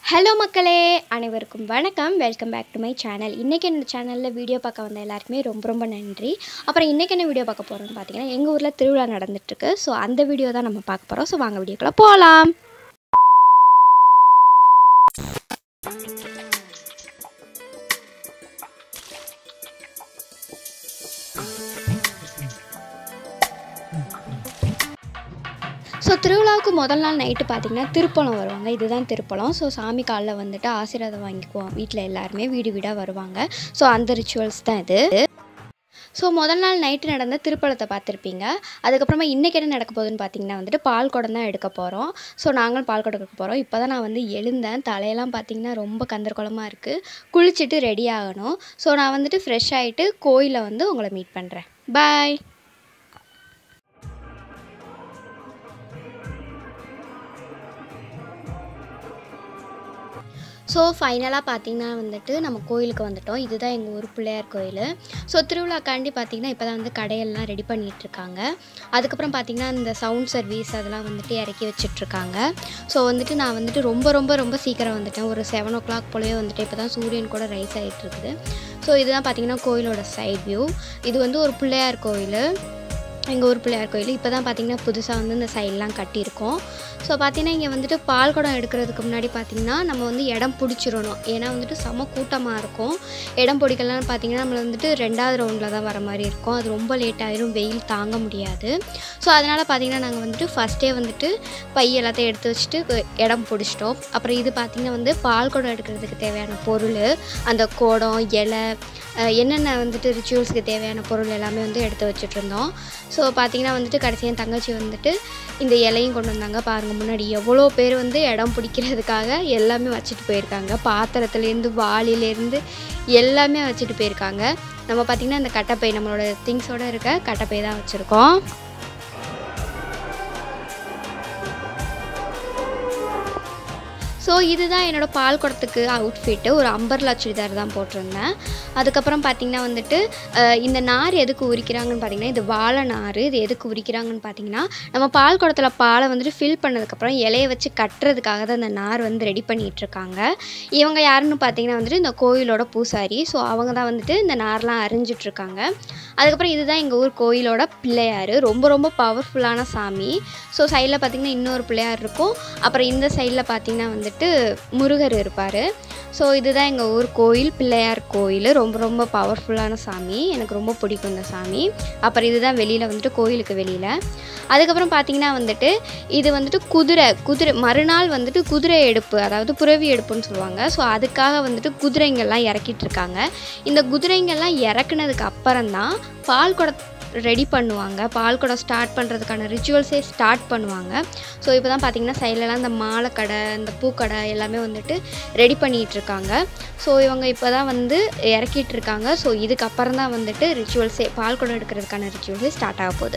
hello மக்களே அனைவருக்கும் வணக்கம் welcome back to my channel இன்றைக்கி என்னோட சேனலில் வீடியோ பார்க்க வந்த எல்லாருக்குமே ரொம்ப ரொம்ப நன்றி அப்புறம் இன்றைக்கி என்ன வீடியோ பார்க்க போகிறோம்னு பார்த்தீங்கன்னா எங்கள் ஊரில் திருவிழா நடந்துட்டுருக்கு ஸோ அந்த வீடியோ தான் நம்ம பார்க்க போகிறோம் ஸோ வாங்க வீடியோக்குள்ளே போகலாம் ஸோ திருவிழாவுக்கு முதல் நாள் நைட்டு பார்த்தீங்கன்னா திருப்பலம் வருவாங்க இதுதான் திருப்பலம் ஸோ சாமி காலில் வந்துட்டு ஆசீர்வாதம் வாங்கிக்குவோம் வீட்டில் எல்லாருமே வீடு வீடாக வருவாங்க ஸோ அந்த ரிச்சுவல்ஸ் தான் இது ஸோ முதல் நாள் நைட்டு நடந்த திருப்பலத்தை பார்த்துருப்பீங்க அதுக்கப்புறமா இன்றைக்கி என்ன நடக்க போகுதுன்னு பார்த்தீங்கன்னா வந்துட்டு பால் குடம் தான் எடுக்க போகிறோம் ஸோ நாங்களும் பால் குடம் எடுக்க போகிறோம் இப்போ தான் நான் வந்து எழுந்தேன் தலையெல்லாம் பார்த்தீங்கன்னா ரொம்ப கந்தர்குளமாக இருக்குது குளிச்சுட்டு ரெடி ஆகணும் ஸோ நான் வந்துட்டு ஃப்ரெஷ் ஆகிட்டு கோயிலில் வந்து உங்களை மீட் பண்ணுறேன் பாய் ஸோ ஃபைனலாக பார்த்தீங்கன்னா வந்துட்டு நம்ம கோயிலுக்கு வந்துட்டோம் இதுதான் எங்கள் ஊர் பிள்ளையார் கோயில் ஸோ திருவிழாக்காண்டி பார்த்தீங்கன்னா இப்போ தான் வந்து கடையெல்லாம் ரெடி பண்ணிகிட்ருக்காங்க அதுக்கப்புறம் பார்த்தீங்கன்னா இந்த சவுண்ட் சர்வீஸ் அதெல்லாம் வந்துட்டு இறக்கி வச்சிட்ருக்காங்க ஸோ வந்துட்டு நான் வந்துட்டு ரொம்ப ரொம்ப ரொம்ப சீக்கிரம் வந்துட்டேன் ஒரு செவன் ஓ கிளாக் போலவே வந்துட்டு இப்போ தான் சூரியன் கூட ரைஸ் ஆகிட்டு இருக்குது ஸோ இதுதான் பார்த்தீங்கன்னா கோயிலோட சைட் வியூ இது வந்து ஒரு பிள்ளையார் கோயில் எங்கள் ஊர் பிள்ளையார் கோயில் இப்போ தான் பார்த்தீங்கன்னா புதுசாக வந்து இந்த சைட்லாம் கட்டியிருக்கோம் ஸோ பார்த்தீங்கன்னா இங்கே வந்துட்டு பால் குடம் எடுக்கிறதுக்கு முன்னாடி பார்த்தீங்கன்னா நம்ம வந்து இடம் பிடிச்சிடணும் ஏன்னா வந்துட்டு செம கூட்டமாக இருக்கும் இடம் பிடிக்கலன்னு பார்த்தீங்கன்னா நம்மள வந்துட்டு ரெண்டாவது ரவுண்டில் தான் வர மாதிரி இருக்கும் அது ரொம்ப லேட் ஆயிரும் வெயில் தாங்க முடியாது ஸோ அதனால் பார்த்தீங்கன்னா நாங்கள் வந்துட்டு ஃபஸ்ட்டே வந்துட்டு பை எல்லாத்தையும் எடுத்து வச்சுட்டு இடம் பிடிச்சிட்டோம் அப்புறம் இது பார்த்திங்கன்னா வந்து பால் குடம் எடுக்கிறதுக்கு தேவையான பொருள் அந்த குடம் இலை அஹ் என்னென்ன வந்துட்டு ரிச்சுவல்ஸ்க்கு தேவையான பொருள் எல்லாமே வந்து எடுத்து வச்சுட்டு இருந்தோம் ஸோ பார்த்தீங்கன்னா வந்துட்டு கடைசி என் தங்கச்சி வந்துட்டு இந்த இலையும் கொண்டு வந்தாங்க பாருங்கள் முன்னாடி எவ்வளோ பேர் வந்து இடம் பிடிக்கிறதுக்காக எல்லாமே வச்சுட்டு போயிருக்காங்க பாத்திரத்துலேருந்து வாளிலேருந்து எல்லாமே வச்சுட்டு போயிருக்காங்க நம்ம பார்த்திங்கன்னா இந்த கட்டப்பை நம்மளோட திங்ஸோடு இருக்க கட்டப்பை தான் வச்சுருக்கோம் ஸோ இதுதான் என்னோடய பால் குடத்துக்கு அவுட்ஃபிட்டு ஒரு அம்பர்லா சுடிதார் தான் போட்டிருந்தேன் அதுக்கப்புறம் பார்த்திங்கன்னா வந்துட்டு அஹ், இந்த நார் எதுக்கு உரிக்கிறாங்கன்னு பார்த்தீங்கன்னா இது வாழை நார் இது எதுக்கு உரிக்கிறாங்கன்னு பார்த்தீங்கன்னா நம்ம பால் குடத்தில் பாலை வந்துட்டு ஃபில் பண்ணதுக்கப்புறம் இலையை வச்சு கட்டுறதுக்காக தான் இந்த நார் வந்து ரெடி பண்ணிகிட்ருக்காங்க இவங்க யாருன்னு பார்த்தீங்கன்னா வந்துட்டு இந்த கோயிலோட பூசாரி ஸோ அவங்க தான் வந்துட்டு இந்த நார்லாம் அரிஞ்சிட்ருக்காங்க அதுக்கப்புறம் இதுதான் எங்கள் ஊர் கோயிலோட பிள்ளையார் ரொம்ப ரொம்ப பவர்ஃபுல்லான சாமி ஸோ சைடில் பார்த்திங்கன்னா இன்னொரு பிள்ளையார் இருக்கும் அப்புறம் இந்த சைடில் பார்த்திங்கன்னா வந்துட்டு முருகர் இருப்பார் ஸோ இதுதான் எங்கள் ஊர் கோயில் பிள்ளையார் கோயில் ரொம்ப ரொம்ப பவர்ஃபுல்லான சாமி எனக்கு ரொம்ப பிடிக்கும் இந்த சாமி அப்புறம் இதுதான் வெளியில் வந்துட்டு கோயிலுக்கு வெளியில் அதுக்கப்புறம் பார்த்திங்கன்னா வந்துட்டு இது வந்துட்டு குதிரை குதிரை மறுநாள் வந்துட்டு குதிரை எடுப்பு அதாவது புறவி எடுப்புன்னு சொல்லுவாங்க ஸோ அதுக்காக வந்துட்டு குதிரைங்கள்லாம் இறக்கிட்டு இருக்காங்க இந்த குதிரைங்கள்லாம் இறக்குனதுக்கு அப்புறம் தான் பால் குட ரெடி பண்ணுவாங்க பால் குடம் ஸ்டார்ட் பண்ணுறதுக்கான ரிச்சுவல்ஸே ஸ்டார்ட் பண்ணுவாங்க ஸோ இப்போ தான் பார்த்தீங்கன்னா சைட்லலாம் இந்த மாலை கடை இந்த பூக்கடை எல்லாமே வந்துட்டு ரெடி பண்ணிகிட்டு இருக்காங்க ஸோ இவங்க இப்போ தான் வந்து இறக்கிட்டு இருக்காங்க ஸோ இதுக்கப்புறம் தான் வந்துட்டு ரிச்சுவல்ஸே பால் குடம் எடுக்கிறதுக்கான ரிச்சுவல்ஸே ஸ்டார்ட் ஆக போகுது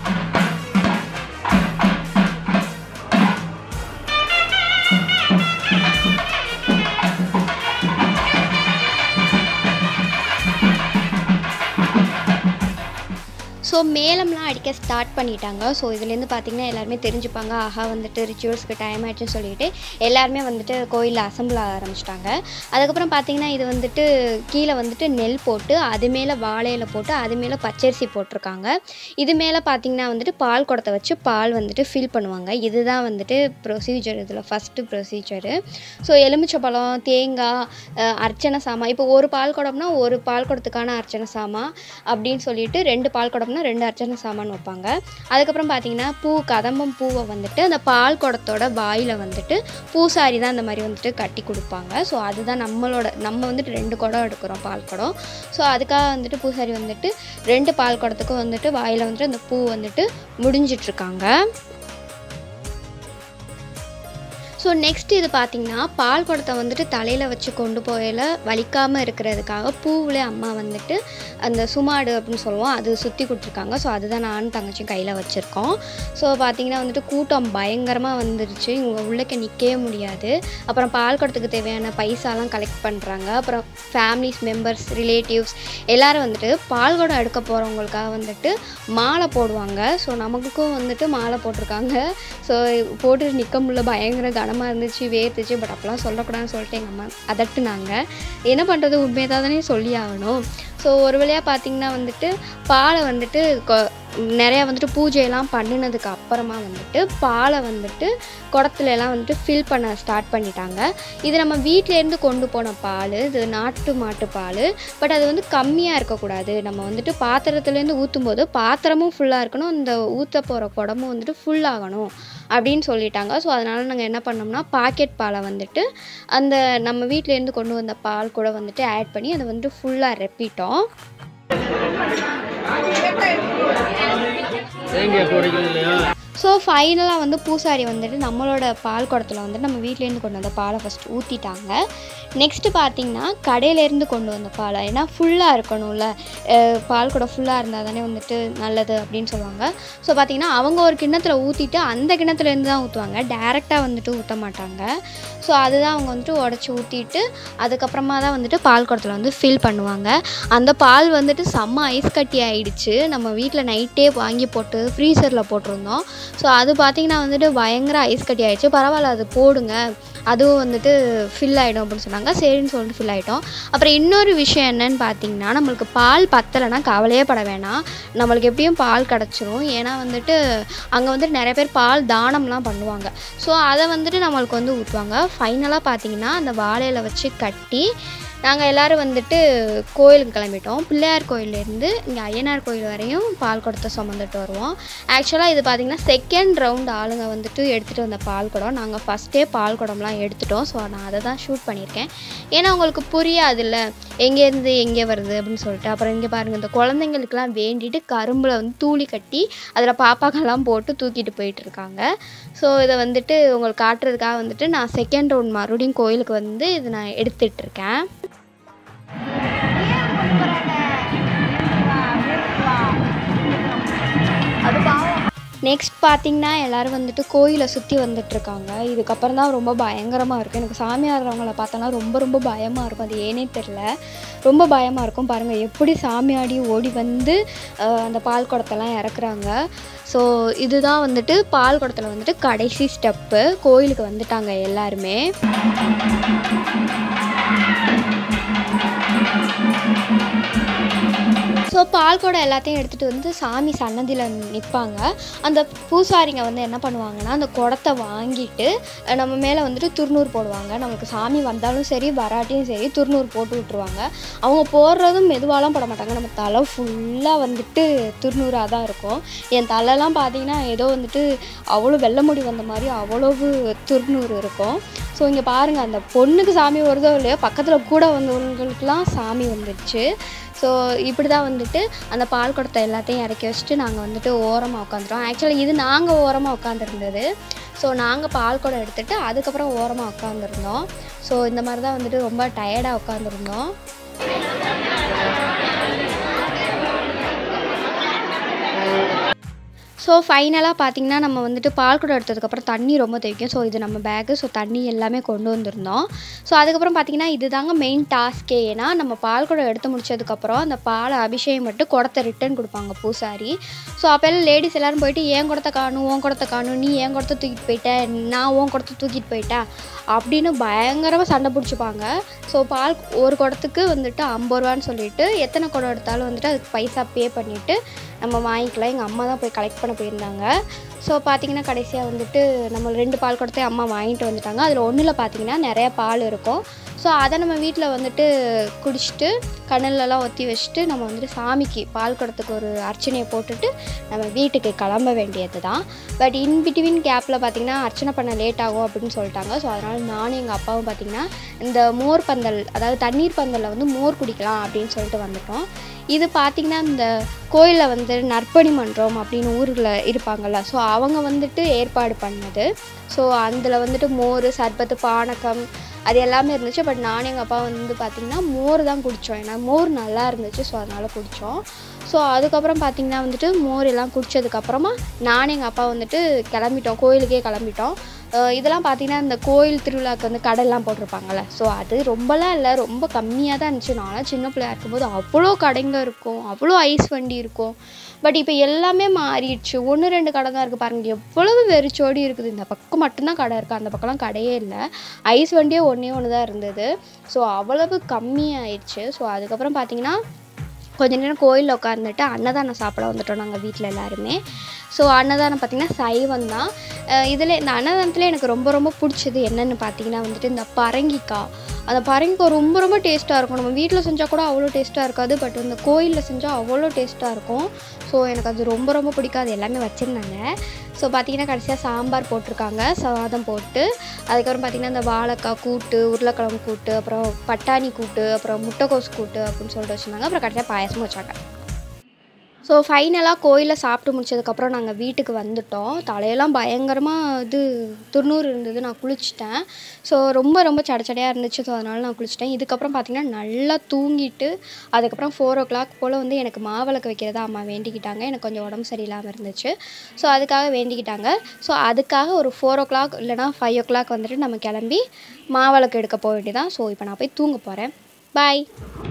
ஸோ மேளம்லாம் அடிக்க ஸ்டார்ட் பண்ணிட்டாங்க ஸோ இதுலேருந்து பார்த்தீங்கன்னா எல்லாருமே தெரிஞ்சுப்பாங்க ஆஹா வந்துட்டு ரிச்சுவல்ஸ்க்கு டைம் ஆயிடுச்சுன்னு சொல்லிட்டு எல்லாருமே வந்துட்டு கோயிலில் அசம்பிள் ஆக ஆரம்பிச்சிட்டாங்க அதுக்கப்புறம் பார்த்தீங்கன்னா இது வந்துட்டு கீழே வந்துட்டு நெல் போட்டு அது மேலே வாழையில போட்டு அது மேலே பச்சரிசி போட்டிருக்காங்க இது மேலே பார்த்தீங்கன்னா வந்துட்டு பால் குடத்தை வச்சு பால் வந்துட்டு ஃபில் பண்ணுவாங்க இதுதான் வந்துட்டு ப்ரொசீஜர் இதில் ஃபஸ்ட்டு ப்ரொசீஜரு ஸோ எலுமிச்சப்பழம் தேங்காய் அஹ், அர்ச்சனை சாமான் இப்போ ஒரு பால் குடம்னா ஒரு பால் குடத்துக்கான அர்ச்சனை சாமான் அப்படின்னு சொல்லிட்டு ரெண்டு பால் குடம்னா ரெண்டு அர்ச்சனை சாமான் வைப்பாங்க அதுக்கப்புறம் பார்த்தீங்கன்னா பூ கதம்பம் பூவை வந்துட்டு அந்த பால் குடத்தோட வாயில் வந்துட்டு பூசாரி தான் இந்த மாதிரி வந்துட்டு கட்டி கொடுப்பாங்க ஸோ அதுதான் நம்மளோட நம்ம வந்துட்டு ரெண்டு குடம் எடுக்கிறோம் பால் குடம் ஸோ அதுக்காக வந்துட்டு பூசாரி வந்துட்டு ரெண்டு பால் குடத்துக்கும் வந்துட்டு வாயில் வந்துட்டு அந்த பூ வந்துட்டு முடிஞ்சிட்ருக்காங்க ஸோ நெக்ஸ்ட் இது பார்த்திங்கன்னா பால் குடத்தை வந்துட்டு தலையில் வச்சு கொண்டு போயில வலிக்காமல் இருக்கிறதுக்காக பூவில் அம்மா வந்துட்டு அந்த சுமாடு அப்படின்னு சொல்லுவோம் அது சுற்றி கொடுத்துருக்காங்க ஸோ அதுதான் நானும் தங்கச்சியும் கையில் வச்சுருக்கோம் ஸோ பார்த்தீங்கன்னா வந்துட்டு கூட்டம் பயங்கரமாக வந்துருச்சு இவங்க உள்ளக்க நிற்கவே முடியாது அப்புறம் பால் குடத்துக்கு தேவையான பைசாலாம் கலெக்ட் பண்ணுறாங்க அப்புறம் ஃபேமிலிஸ் மெம்பர்ஸ் ரிலேட்டிவ்ஸ் எல்லாரும் வந்துட்டு பால் குடம் எடுக்க போகிறவங்களுக்காக வந்துட்டு மாலை போடுவாங்க ஸோ நமக்கும் வந்துட்டு மாலை போட்டிருக்காங்க ஸோ போட்டு நிற்க முடியல பயங்கர கனமாக இருந்துச்சு வேர்த்துச்சு பட் அப்போலாம் சொல்லக்கூடாதுன்னு சொல்லிட்டு எங்கள் அம்மா அதட்டுனாங்க என்ன பண்ணுறது உண்மையாக தானே சொல்லி ஆகணும் ஸோ ஒரு வழியாக பார்த்தீங்கன்னா வந்துட்டு பாலை வந்துட்டு கொ- நிறையா வந்துட்டு பூஜையெல்லாம் பண்ணினதுக்கு அப்புறமா வந்துட்டு பாலை வந்துட்டு குடத்துல எல்லாம் வந்துட்டு ஃபில் பண்ண ஸ்டார்ட் பண்ணிட்டாங்க இது நம்ம வீட்டிலேருந்து கொண்டு போன பால் இது நாட்டு மாட்டு பால் பட் அது வந்து கம்மியாக இருக்கக்கூடாது நம்ம வந்துட்டு பாத்திரத்துலேருந்து ஊற்றும் போது பாத்திரமும் ஃபுல்லாக இருக்கணும் இந்த ஊற்ற போகிற குடமும் வந்துட்டு ஃபுல் ஆகணும் அப்படின்னு சொல்லிட்டாங்க ஸோ அதனால் நாங்கள் என்ன பண்ணோம்னா பாக்கெட் பாலை வந்துட்டு அந்த நம்ம வீட்டிலேருந்து கொண்டு வந்த பால் கூட வந்துட்டு ஆட் பண்ணி அதை வந்துட்டு ஃபுல்லாக ரெப்பிட்டோம் தேங்காய் குடைக்கிறது இல்லையா ஸோ ஃபைனலாக வந்து பூசாரி வந்துட்டு நம்மளோட பால் குடத்துல வந்து நம்ம வீட்டிலேருந்து கொண்டு வந்த பாலை ஃபஸ்ட் ஊற்றிட்டாங்க நெக்ஸ்ட்டு பார்த்தீங்கன்னா கடையிலேருந்து கொண்டு வந்த பாலை ஏன்னா ஃபுல்லாக இருக்கணும்ல அஹ் பால் குடம் ஃபுல்லாக இருந்தால் தானே வந்துட்டு நல்லது அப்படின்னு சொல்லுவாங்க ஸோ பார்த்தீங்கன்னா அவங்க ஒரு கிண்ணத்தில் ஊற்றிட்டு அந்த கிண்ணத்துலேருந்து தான் ஊற்றுவாங்க டேரெக்டாக வந்துட்டு ஊற்ற மாட்டாங்க ஸோ அதுதான் அவங்க வந்துட்டு உடச்சி ஊற்றிட்டு அதுக்கப்புறமா தான் வந்துட்டு பால் குடத்துல வந்து ஃபில் பண்ணுவாங்க அந்த பால் வந்துட்டு செம்ம ஐஸ் கட்டி ஆயிடுச்சு நம்ம வீட்டில் நைட்டே வாங்கி போட்டு ஃப்ரீசரில் போட்டிருந்தோம் ஸோ அது பார்த்திங்கன்னா வந்துட்டு பயங்கர ஐஸ் கட்டி ஆயிடுச்சு பரவாயில்ல அது போடுங்க அதுவும் வந்துட்டு ஃபில் ஆகிடும் அப்படின்னு சொன்னாங்க சரின்னு சொல்லிட்டு ஃபில் ஆகிட்டோம் அப்புறம் இன்னொரு விஷயம் என்னன்னு பார்த்தீங்கன்னா நம்மளுக்கு பால் பத்தலைன்னா கவலையே பட வேணாம் நம்மளுக்கு எப்படியும் பால் கிடச்சிரும் ஏன்னா வந்துட்டு அங்கே வந்துட்டு நிறைய பேர் பால் தானம்லாம் பண்ணுவாங்க ஸோ அதை வந்துட்டு நம்மளுக்கு வந்து ஊற்றுவாங்க ஃபைனலாக பார்த்தீங்கன்னா அந்த வாழையில வச்சு கட்டி நாங்கள் எல்லோரும் வந்துட்டு கோயிலுக்கு கிளம்பிட்டோம் பிள்ளையார் கோயிலேருந்து இங்கே ஐயனார் கோயில் வரையும் பால் குடத்தை சுமந்துட்டு வருவோம் ஆக்சுவலாக இது பார்த்திங்கன்னா செகண்ட் ரவுண்ட் ஆளுங்க வந்துட்டு எடுத்துகிட்டு வந்த பால் குடம் நாங்கள் ஃபஸ்ட்டே பால் குடம்லாம் எடுத்துட்டோம் ஸோ நான் அதை தான் ஷூட் பண்ணியிருக்கேன் ஏன்னா உங்களுக்கு புரியாதுல்ல எங்கேருந்து எங்கே வருது அப்படின்னு சொல்லிட்டு அப்புறம் இங்கே பாருங்கள் இந்த குழந்தைங்களுக்குலாம் வேண்டிட்டு கரும்பில் வந்து தூளி கட்டி அதில் பாப்பாக்கெல்லாம் போட்டு தூக்கிட்டு போயிட்டு இருக்காங்க ஸோ இதை வந்துட்டு உங்களுக்கு காட்டுறதுக்காக வந்துட்டு நான் செகண்ட் ரவுண்ட் மறுபடியும் கோயிலுக்கு வந்து இது நான் எடுத்துட்டு இருக்கேன் நெக்ஸ்ட் பார்த்தீங்கன்னா எல்லோரும் வந்துட்டு கோயிலை சுற்றி வந்துட்டுருக்காங்க இதுக்கப்புறம் தான் ரொம்ப பயங்கரமாக இருக்கும் எனக்கு சாமி ஆடுறவங்கள பார்த்தோன்னா ரொம்ப ரொம்ப பயமாக இருக்கும் அது ஏனே தெரில ரொம்ப பயமாக இருக்கும் பாருங்கள் எப்படி சாமி ஆடி ஓடி வந்து அஹ், அந்த பால் குடத்தெல்லாம் இறக்குறாங்க ஸோ இதுதான் வந்துட்டு பால் குடத்தில் வந்துட்டு கடைசி ஸ்டெப்பு கோயிலுக்கு வந்துட்டாங்க எல்லாருமே ஸோ பால் குடம் எல்லாத்தையும் எடுத்துகிட்டு வந்து சாமி சன்னதியில் நிற்பாங்க அந்த பூசாரிங்க வந்து என்ன பண்ணுவாங்கன்னா அந்த குடத்தை வாங்கிட்டு அஹ், நம்ம மேலே வந்துட்டு துர்நூறு போடுவாங்க நமக்கு சாமி வந்தாலும் சரி வராட்டியும் சரி துர்நூறு போட்டு விட்ருவாங்க அவங்க போடுறதும் மெதுவாலாம் போட மாட்டாங்க நம்ம தலை ஃபுல்லாக வந்துட்டு துர்நூறாக தான் இருக்கும் என் தலைலாம் பார்த்தீங்கன்னா ஏதோ வந்துட்டு அவ்வளோ வெள்ளை முடி வந்த மாதிரி அவ்வளவு துர்நூறு இருக்கும் ஸோ இங்கே பாருங்கள் அந்த பொண்ணுக்கு சாமி வருதோ இல்லையோ பக்கத்தில் கூட வந்தவங்களுக்குலாம் சாமி வந்துடுச்சு ஸோ இப்படி தான் வந்துட்டு அந்த பால் குடத்தை எல்லாத்தையும் இறக்கி வச்சுட்டு நாங்கள் வந்துட்டு ஓரமாக உட்காந்துட்டோம் ஆக்சுவலாக இது நாங்கள் ஓரமாக உட்காந்துருந்தது ஸோ நாங்கள் பால் குடம் எடுத்துகிட்டு அதுக்கப்புறம் ஓரமாக உட்காந்துருந்தோம் ஸோ இந்த மாதிரி தான் வந்துட்டு ரொம்ப டயர்டாக உட்காந்துருந்தோம் ஸோ ஃபைனலாக பார்த்தீங்கன்னா நம்ம வந்துட்டு பால் குடம் எடுத்ததுக்கப்புறம் தண்ணி ரொம்ப தேவைக்கும் ஸோ இது நம்ம பேக்கு ஸோ தண்ணி எல்லாமே கொண்டு வந்திருந்தோம் ஸோ அதுக்கப்புறம் பார்த்தீங்கன்னா இதுதாங்க மெயின் டாஸ்க்கே ஏன்னா நம்ம பால் குடம் எடுத்து முடிச்சதுக்கப்புறம் அந்த பாலை அபிஷேகம் மட்டும் குடத்தை ரிட்டர்ன் கொடுப்பாங்க பூசாரி ஸோ அப்போல்லாம் லேடிஸ் எல்லாரும் போயிட்டு ஏன் குடத்தை காணும் உன் குடத்தை காணும் நீ ஏன் குடத்தை தூக்கிட்டு போயிட்ட நான் உன் குடத்தை தூக்கிட்டு போயிட்டேன் அப்படின்னு பயங்கரமாக சண்டை பிடிச்சிப்பாங்க ஸோ பால் ஒரு குடத்துக்கு வந்துட்டு ஐம்பது ரூபான்னு சொல்லிட்டு எத்தனை குடம் எடுத்தாலும் வந்துட்டு அதுக்கு பைசா பே பண்ணிவிட்டு நம்ம வாங்கிக்கலாம் எங்கள் அம்மா தான் போய் கலெக்ட் பண்ண போயிருந்தாங்க ஸோ பார்த்தீங்கன்னா கடைசியாக வந்துட்டு நம்ம ரெண்டு பால் குடத்தையும் அம்மா வாங்கிட்டு வந்துட்டாங்க அதில் ஒன்றில் பார்த்தீங்கன்னா நிறைய பால் இருக்கும் ஸோ அதை நம்ம வீட்டில் வந்துட்டு குடிச்சிட்டு கண்ணிலலாம் ஒத்தி வச்சுட்டு நம்ம வந்துட்டு சாமிக்கு பால் குடத்துக்கு ஒரு அர்ச்சனையை போட்டுட்டு நம்ம வீட்டுக்கு கிளம்ப வேண்டியது தான் பட் இன் பிட்வீன் கேப்பில் பார்த்தீங்கன்னா அர்ச்சனை பண்ண லேட் ஆகும் அப்படின்னு சொல்லிட்டாங்க ஸோ அதனால் நானும் எங்கள் அப்பாவும் பார்த்தீங்கன்னா இந்த மோர் பந்தல் அதாவது தண்ணீர் பந்தலில் வந்து மோர் குடிக்கலாம் அப்படின்னு சொல்லிட்டு வந்துட்டோம் இது பார்த்திங்கன்னா இந்த கோயிலில் வந்து நற்பணி மன்றம் அப்படின்னு ஊரில் இருப்பாங்கள்ல ஸோ அவங்க வந்துட்டு ஏற்பாடு பண்ணது ஸோ அதில் வந்துட்டு மோர் சர்பத்து பானகம் அது எல்லாமே இருந்துச்சு பட் நானும் எங்கள் அப்பா வந்து பார்த்திங்கன்னா மோர் தான் குடித்தோம் ஏன்னா மோர் நல்லா இருந்துச்சு ஸோ அதனால் குடித்தோம் ஸோ அதுக்கப்புறம் பார்த்திங்கன்னா வந்துட்டு மோர் எல்லாம் குடித்ததுக்கப்புறமா நானும் எங்கள் அப்பா வந்துட்டு கிளம்பிட்டோம் கோயிலுக்கே கிளம்பிட்டோம் அஹ் இதெல்லாம் பார்த்தீங்கன்னா இந்த கோயில் திருவிழாக்கு வந்து கடைலாம் போட்டிருப்பாங்கல்ல ஸோ அது ரொம்பலாம் இல்லை ரொம்ப கம்மியாக தான் இருந்துச்சு நான்லாம் சின்ன பிள்ளையா இருக்கும்போது அவ்வளோ கடைங்க இருக்கும் அவ்வளோ ஐஸ் வண்டி இருக்கும் பட் இப்போ எல்லாமே மாறிடுச்சு ஒன்று ரெண்டு கடை தான் இருக்குது பாருங்கள் எவ்வளவு வெறிச்சோடி இருக்குது இந்த பக்கம் மட்டும்தான் கடை இருக்குது அந்த பக்கம்லாம் கடையே இல்லை ஐஸ் வண்டியே ஒன்றே ஒன்று தான் இருந்தது ஸோ அவ்வளவு கம்மியாயிடுச்சு ஸோ அதுக்கப்புறம் பார்த்தீங்கன்னா கொஞ்ச நேரம் கோயிலில் உட்காந்துட்டு அன்னதானம் சாப்பிட வந்துட்டோம் நாங்கள் வீட்டில் எல்லாருமே ஸோ அன்னதானம் பார்த்திங்கன்னா சைவம் தான் இதில் இந்த அன்னதானத்தில் எனக்கு ரொம்ப ரொம்ப பிடிச்சது என்னென்னு பார்த்தீங்கன்னா வந்துட்டு இந்த பரங்கிக்காய் அந்த பரங்கிக்காய் ரொம்ப ரொம்ப டேஸ்ட்டாக இருக்கும் நம்ம வீட்டில் செஞ்சால் கூட அவ்வளோ டேஸ்ட்டாக இருக்காது பட் இந்த கோயிலில் செஞ்சால் அவ்வளோ டேஸ்ட்டாக இருக்கும் ஸோ எனக்கு அது ரொம்ப ரொம்ப பிடிக்கும் அது எல்லாமே வச்சுருந்தாங்க ஸோ பார்த்தீங்கன்னா கடைசியாக சாம்பார் போட்டிருக்காங்க சாதம் போட்டு அதுக்கப்புறம் பார்த்திங்கன்னா இந்த வாழைக்காய் கூட்டு உருளைக்கிழங்கு கூட்டு அப்புறம் பட்டாணி கூட்டு அப்புறம் முட்டைக்கோஸ் கூட்டு அப்படின்னு சொல்லிட்டு வச்சுருந்தாங்க அப்புறம் கடைசியாக பாயசமும் வச்சாங்க ஸோ ஃபைனலாக கோயிலில் சாப்பிட்டு முடிச்சதுக்கப்புறம் நாங்கள் வீட்டுக்கு வந்துட்டோம் தலையெல்லாம் பயங்கரமாக இது துர்நூறு இருந்தது நான் குளிச்சிட்டேன் ஸோ ரொம்ப ரொம்ப சடச்சடையாக இருந்துச்சு ஸோ அதனால் நான் குளிச்சிட்டேன் இதுக்கப்புறம் பார்த்திங்கன்னா நல்லா தூங்கிட்டு அதுக்கப்புறம் ஃபோர் ஓ கிளாக் போல் வந்து எனக்கு மாவிளக்கு வைக்கிறதா அம்மா வேண்டிக்கிட்டாங்க எனக்கு கொஞ்சம் உடம்பு சரியில்லாமல் இருந்துச்சு ஸோ அதுக்காக வேண்டிக்கிட்டாங்க ஸோ அதுக்காக ஒரு ஃபோர் ஓ கிளாக் இல்லைனா ஃபைவ் ஓ கிளாக் வந்துட்டு நம்ம கிளம்பி மாவிளக்கு எடுக்க போக வேண்டியதான் ஸோ இப்போ நான் போய் தூங்க போகிறேன் பாய்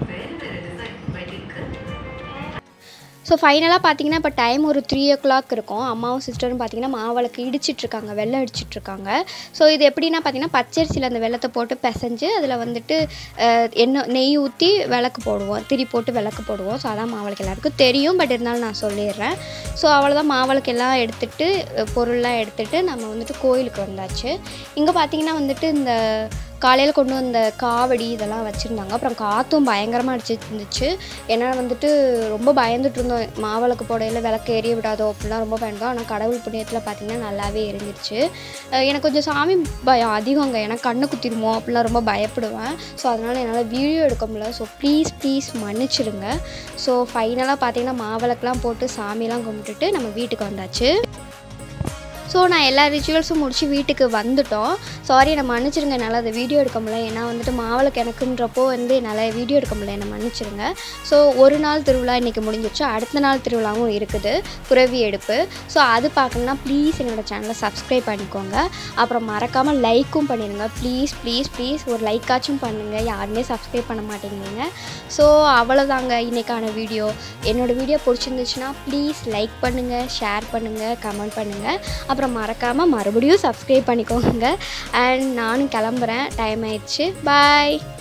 ஸோ ஃபைனலாக பார்த்தீங்கன்னா இப்போ டைம் ஒரு த்ரீ ஓ கிளாக் இருக்கும் அம்மாவும் சிஸ்டரும் பார்த்தீங்கன்னா மாவிளக்கு இடிச்சிட்ருக்காங்க வெள்ளம் இடிச்சிட்ருக்காங்க ஸோ இது எப்படின்னா பார்த்தீங்கன்னா பச்சரிசியில் அந்த வெள்ளத்தை போட்டு பிசைஞ்சு அதில் வந்துட்டு அஹ், எண்ணெய் நெய் ஊற்றி விளக்கு போடுவோம் திரி போட்டு விளக்கு போடுவோம் ஸோ அதான் மாவிளக்கு எல்லாருக்கும் தெரியும் பட் இருந்தாலும் நான் சொல்லிடுறேன் ஸோ அவ்வளோதான் மாவிளக்கு எல்லாம் எடுத்துட்டு அஹ், பொருள்லாம் எடுத்துட்டு நம்ம வந்துட்டு கோயிலுக்கு வந்தாச்சு இங்கே பார்த்தீங்கன்னா வந்துட்டு இந்த காலையில் கொண்டு வந்த காவடி இதெல்லாம் வச்சுருந்தாங்க அப்புறம் காற்றும் பயங்கரமாக அடிச்சிட்டு இருந்துச்சு ஏன்னா வந்துட்டு ரொம்ப பயந்துட்டு இருந்தோம் மாவிளக்கு போடையில் விளக்கு எரிய விடாதோ அப்படிலாம் ரொம்ப பயந்தோம் ஆனால் கடவுள் புண்ணியத்தில் பார்த்திங்கன்னா நல்லாவே எரிஞ்சிருச்சு அஹ் எனக்கு கொஞ்சம் சாமி பயம் அதிகங்க ஏன்னா கண்ணு குத்திடுமோ அப்படிலாம் ரொம்ப பயப்படுவேன் ஸோ அதனால் என்னால் வீடியோ எடுக்க முடியல ஸோ ப்ளீஸ் ப்ளீஸ் மன்னிச்சிடுங்க ஸோ ஃபைனலாக பார்த்தீங்கன்னா மாவிளக்குலாம் போட்டு சாமியெல்லாம் கும்பிட்டுட்டு நம்ம வீட்டுக்கு வந்தாச்சு ஸோ நான் எல்லா ரிச்சுவல்ஸும் முடிச்சு வீட்டுக்கு வந்துட்டோம் சாரி என்னை மன்னிச்சிருங்க என்னால் அதை வீடியோ எடுக்க முடியல ஏன்னா வந்துட்டு மாவிளக்கு எனக்குன்றப்போ வந்து என்னால் வீடியோ எடுக்க முடியல என்னை மன்னிச்சிருங்க ஸோ ஒரு நாள் திருவிழா இன்றைக்கி முடிஞ்சிச்சு அடுத்த நாள் திருவிழாவும் இருக்குது புறவி எடுப்பு ஸோ அது பார்க்கணுன்னா ப்ளீஸ் என்னோட சேனலை சப்ஸ்கிரைப் பண்ணிக்கோங்க அப்புறம் மறக்காமல் லைக்கும் பண்ணிடுங்க ப்ளீஸ் ப்ளீஸ் ப்ளீஸ் ஒரு லைக்காச்சும் பண்ணுங்கள் யாருமே சப்ஸ்கிரைப் பண்ண மாட்டேங்கிறீங்க ஸோ அவ்வளோதாங்க இன்றைக்கான வீடியோ என்னோடய வீடியோ பிடிச்சிருந்துச்சுன்னா ப்ளீஸ் லைக் பண்ணுங்கள் ஷேர் பண்ணுங்கள் கமெண்ட் பண்ணுங்கள் அப்புறம் மறக்காமல் மறுபடியும் சப்ஸ்கிரைப் பண்ணிக்கோங்க அண்ட் நானும் கிளம்புறேன் டைம் ஆயிடுச்சு பாய்